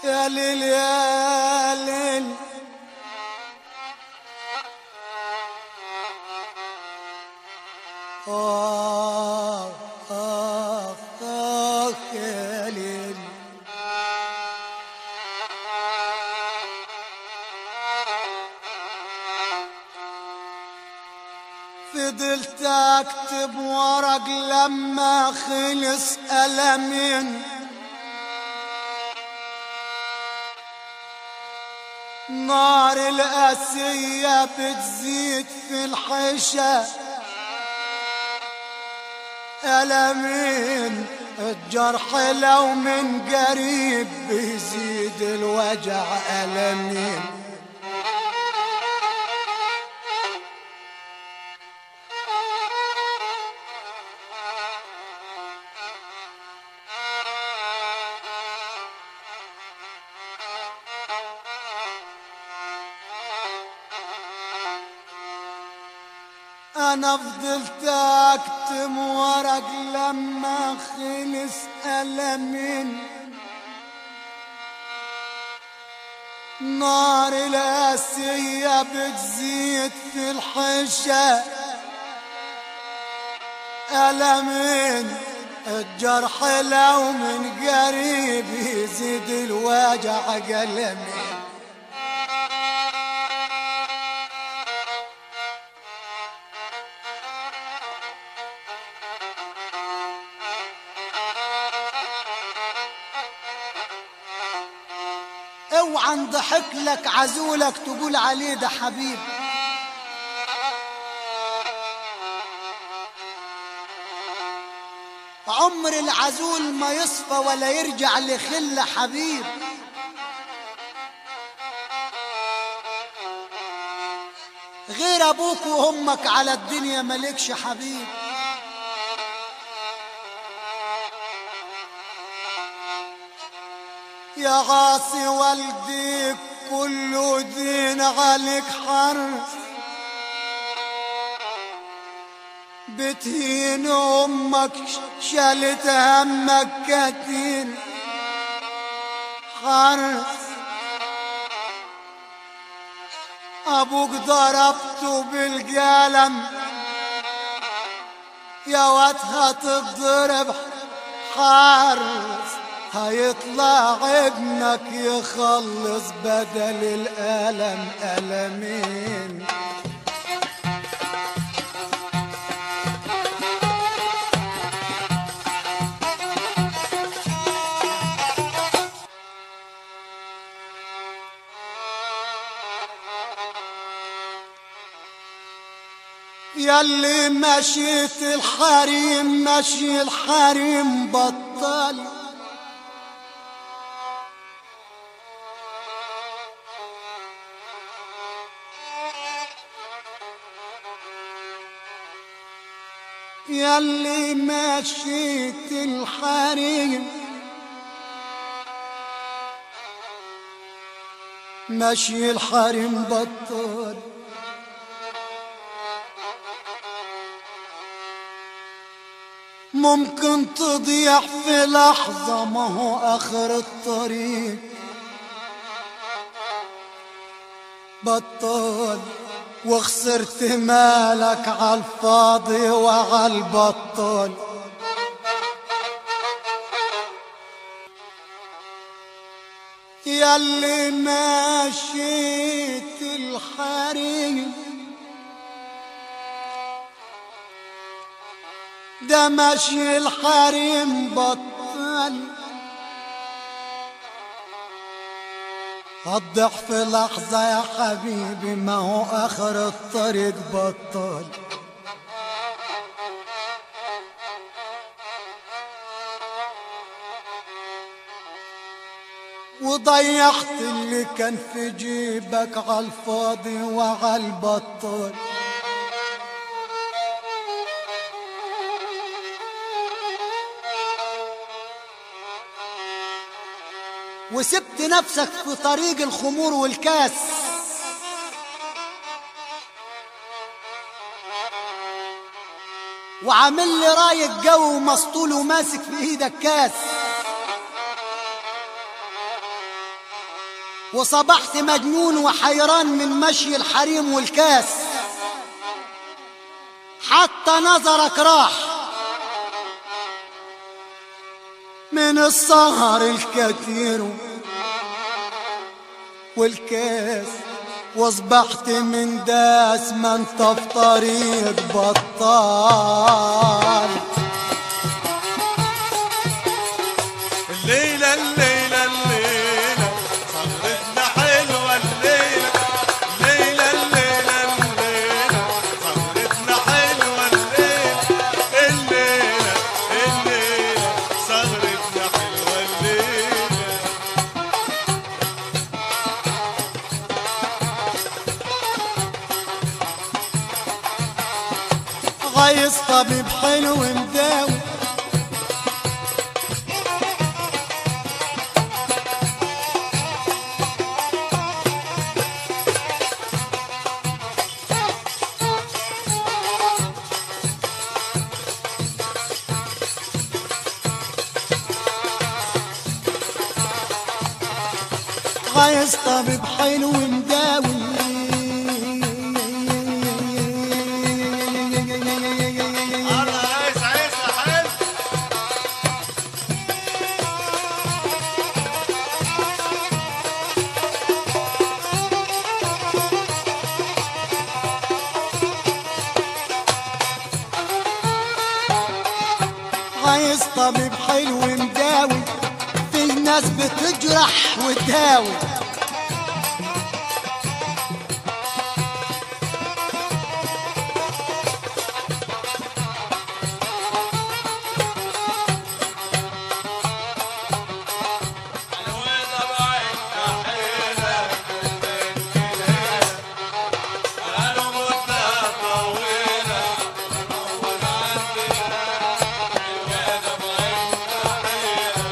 يا ليل يا ليل آه آه آه يا ليل فضلت اكتب ورق لما خلص ألمين نار الأسية بتزيد في الحشا ألمين الجرح لو من قريب بيزيد الوجع ألمين انا فضلت اكتم ورق لما خلص ألمين نار الاسية بتزيد في الحشا ألمين الجرح لو من قريب يزيد الوجع قلمين اوعى نضحك لك عزولك تقول عليه ده حبيب عمر العزول ما يصفى ولا يرجع لخل حبيب غير ابوك وامك على الدنيا ملكش حبيب يا غاصي والديك كل دين عليك حرص بتهين امك شالت همك كتير حرص ابوك ضربته بالقلم يا واد هتضرب حارس هيطلع ابنك يخلص بدل الألم ألمين ياللي مشيت الحريم مشي الحريم بطل ياللي مشيت الحريم مشي الحريم بطل ممكن تضيع في لحظة ما هو آخر الطريق بطل وخسرت مالك عالفاضي وعالبطل ياللي ماشيت الحريم ده ماشي الحريم بطل هتضيع في لحظة يا حبيبي ما هو آخر الطريق بطل وضيعت اللي كان في جيبك عالفاضي وعالبطل وسبت نفسك في طريق الخمور والكاس وعامل لي رايق جو مسطول وماسك في ايدك كاس وصبحت مجنون وحيران من مشي الحريم والكاس حتى نظرك راح من السهر الكثير والكاس واصبحت من داس ما انت في طريق بطال الليلة الليلة الليلة سهرتنا حلوة الليلة الليلة الليلة الليلة سهرتنا حلوة الليلة الليلة الليلة سهرتنا حلوة الليلة غيظ طبيب حلو مداوي غيظ طبيب حلو مداوي الله عايز عايز حلو عايز طبيب حلو مداوي في ناس بتجرح وتداوي الوضع بعيدنا حيلة قالوا مدة طويلة طول عندنا الوضع بعيدنا حيلة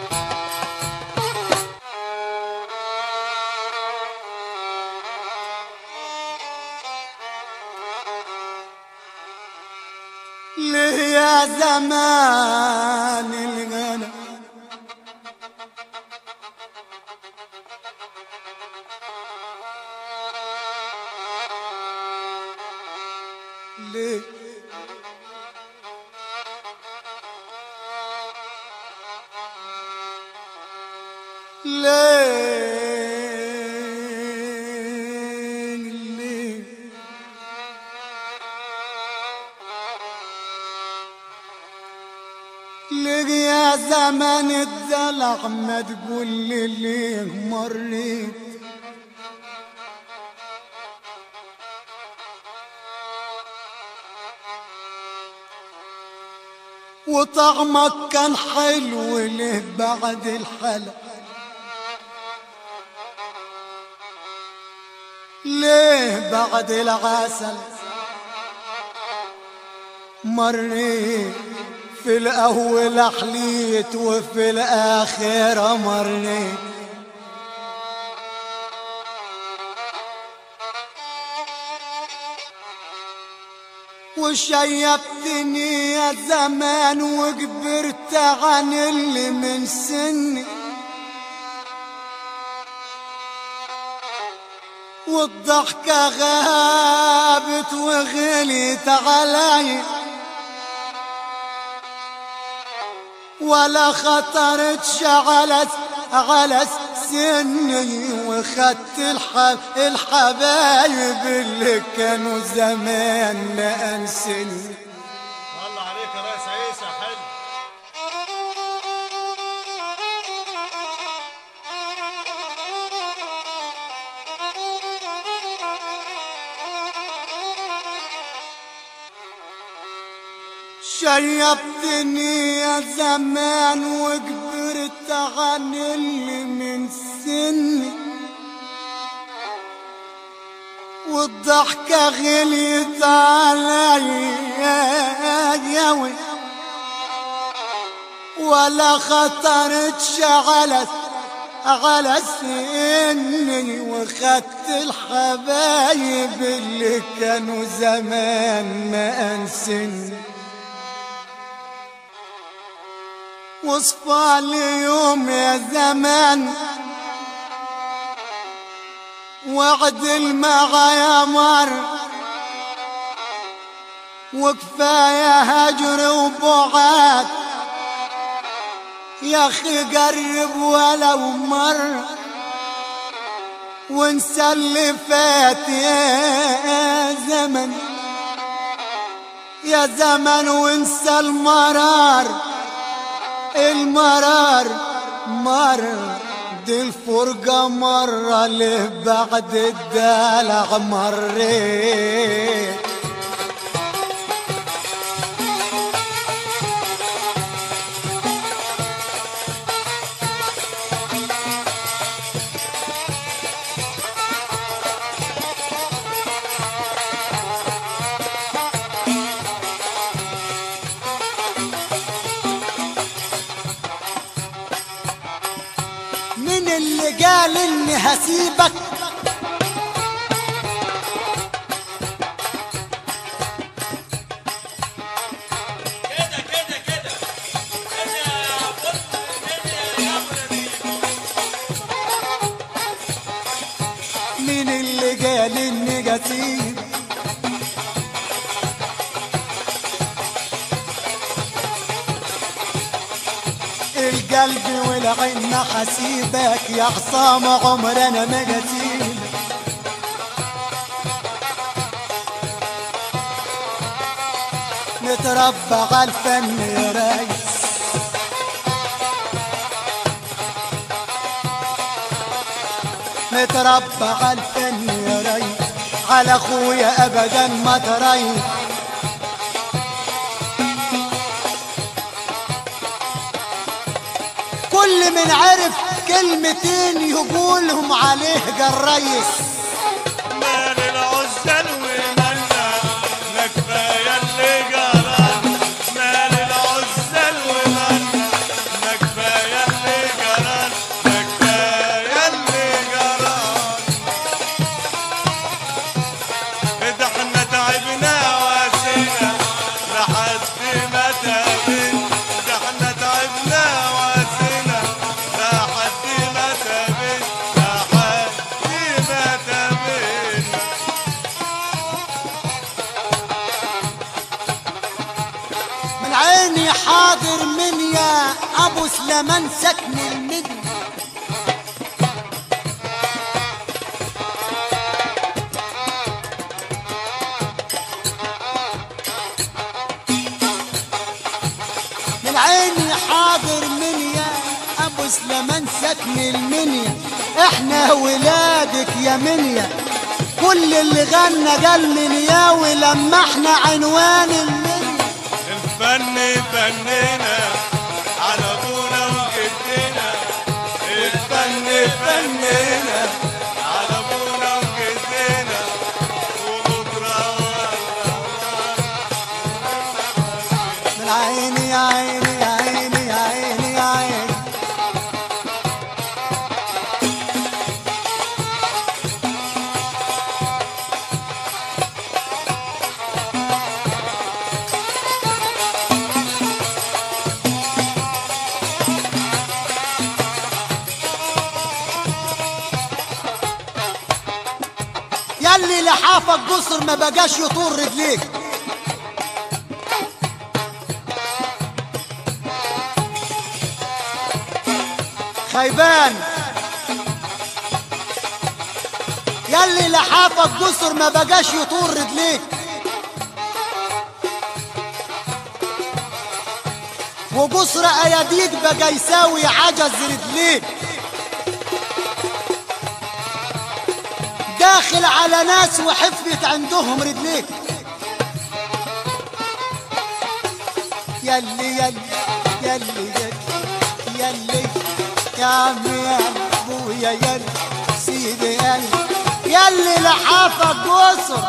ليه يا زمان الغنى ليه ليه ليه ليه يا زمان الدلع ما تقول لي ليه مريت وطعمك كان حلو ليه بعد الحلا ليه بعد العسل مريت في الأول حليت وفي الآخرة مريت وشيبتني يا زمان وكبرت عن اللي من سني والضحكة غابت وغليت علي ولا خطرت على على سني وخدت الح... الحبايب اللي كانوا زمان ما انسني الله عليك يا ريس عيسى حلو شيبتني يا زمان وكبرت عن اللي من سني والضحكة غليت علي ولا خطرت شغلت على سني وخدت الحبايب اللي كانوا زمان ما انسني وصفى لي يوم يا زمان وعدل معايا مر وكفاية هجر وبعاد يا اخي قرب ولو مر وانسى اللي فات يا زمن يا زمن وانسى المرار المرار مر دي الفرقة مرة اللي بعد الدلع مريت من اللي قال اني هسيبك كده كده كده كده يا بص كده يا ابو من اللي قال اني قتيل القلب والعين ما حسيبك يا خصام عمرنا ما قتيل نتربى على الفن يا ريس نتربى على الفن يا ريس على اخويا ابدا ما تريس كل من عرف كلمتين يقولهم عليه جريس مال العزل ومالنا ما كفايه اللي جرى مال العزل ومالنا ما كفايه اللي جرى ما كفايه اللي جرى ده احنا تعبنا واسينا لحد ما تابين ده احنا تعبنا واسينا لحد ما تابين لحد ما تابين من عيني حاضر من يا ابو سليمان سكن المدن من عيني حاضر من يا ابو سليمان سكن المنيا احنا ولادك يا منيا كل اللي غنى قال منيا ولما احنا عنوان المنيا الفن فننا على ابونا وجدنا الفن فننا على ابونا وجدنا وبكره من عيني يا عيني يا عيني يا عيني يا عيني ياللي لحافك قصر ما بقاش يطول رجليك خيبان ياللي لحافك قصر ما بقاش يطول رجليك وقصر اياديك بقى يساوي عجز رجليك داخل على ناس وحفت عندهم رجليك يلي يلي يلي يلي يلي يا عمي يا ابويا يلي سيدي يلي يلي لحافك قصر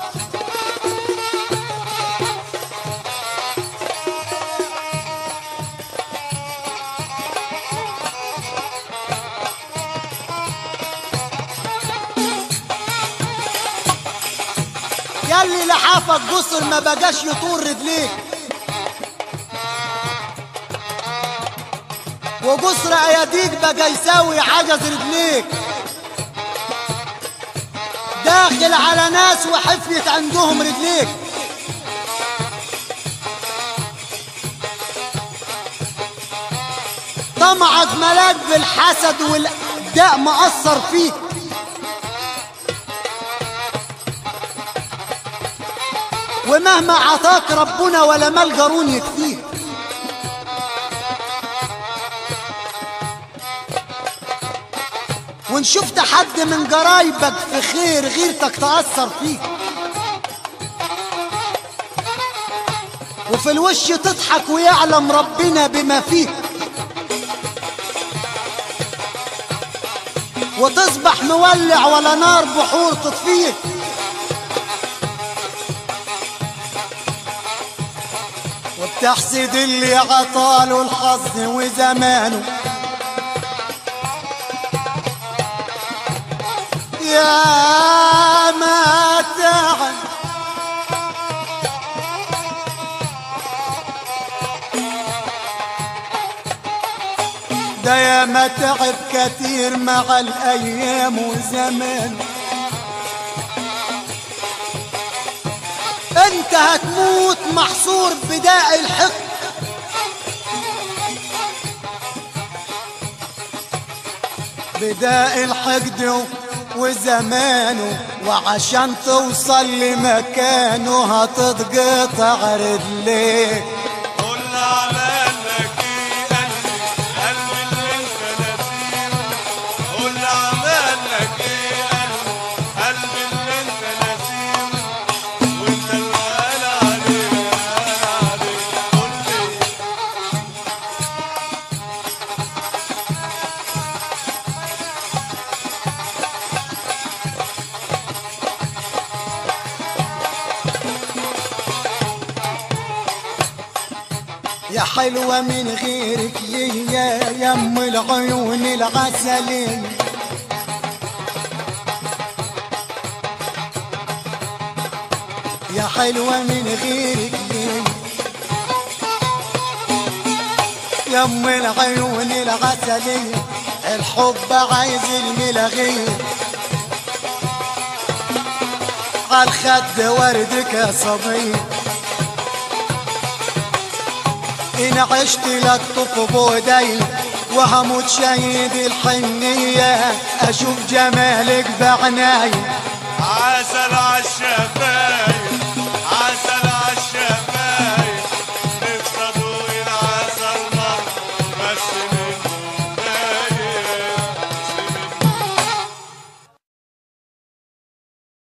يلي لحافك قصر ما بقاش يطول رجليك وقصر اياديك بقى يساوي عجز رجليك داخل على ناس وحفيت عندهم رجليك طمعك ملاك بالحسد والداء مأثر فيك ومهما عطاك ربنا ولا مال قارون يكفيك وان شفت حد من قرايبك في خير غيرتك تأثر فيك وفي الوش تضحك ويعلم ربنا بما فيك وتصبح مولع ولا نار بحور تطفيك وبتحسد اللي عطاله الحظ وزمانه يا ما تعب ده يا ما تعب كتير مع الايام وزمان انت هتموت محصور بداء الحقد بداء الحقد وزمانه وعشان توصل لمكانه هتتقطع رجليك قول عمل لك ايه قلبي قلبي اللي انت ناسيه قول عمل لك ايه قلبي قلبي اللي انت ناسيه وانت اللي قال عليه قال عليه قول لي يا حلوة من غيرك ليا يم العيون العسلية يا حلوة من غيرك ليا يم العيون العسلية الحب عايز الملغية عالخد وردك يا صبيه إن عشت لك طف بودي وهموت شهيد الحنية أشوف جمالك بعناي عسل عالشفايف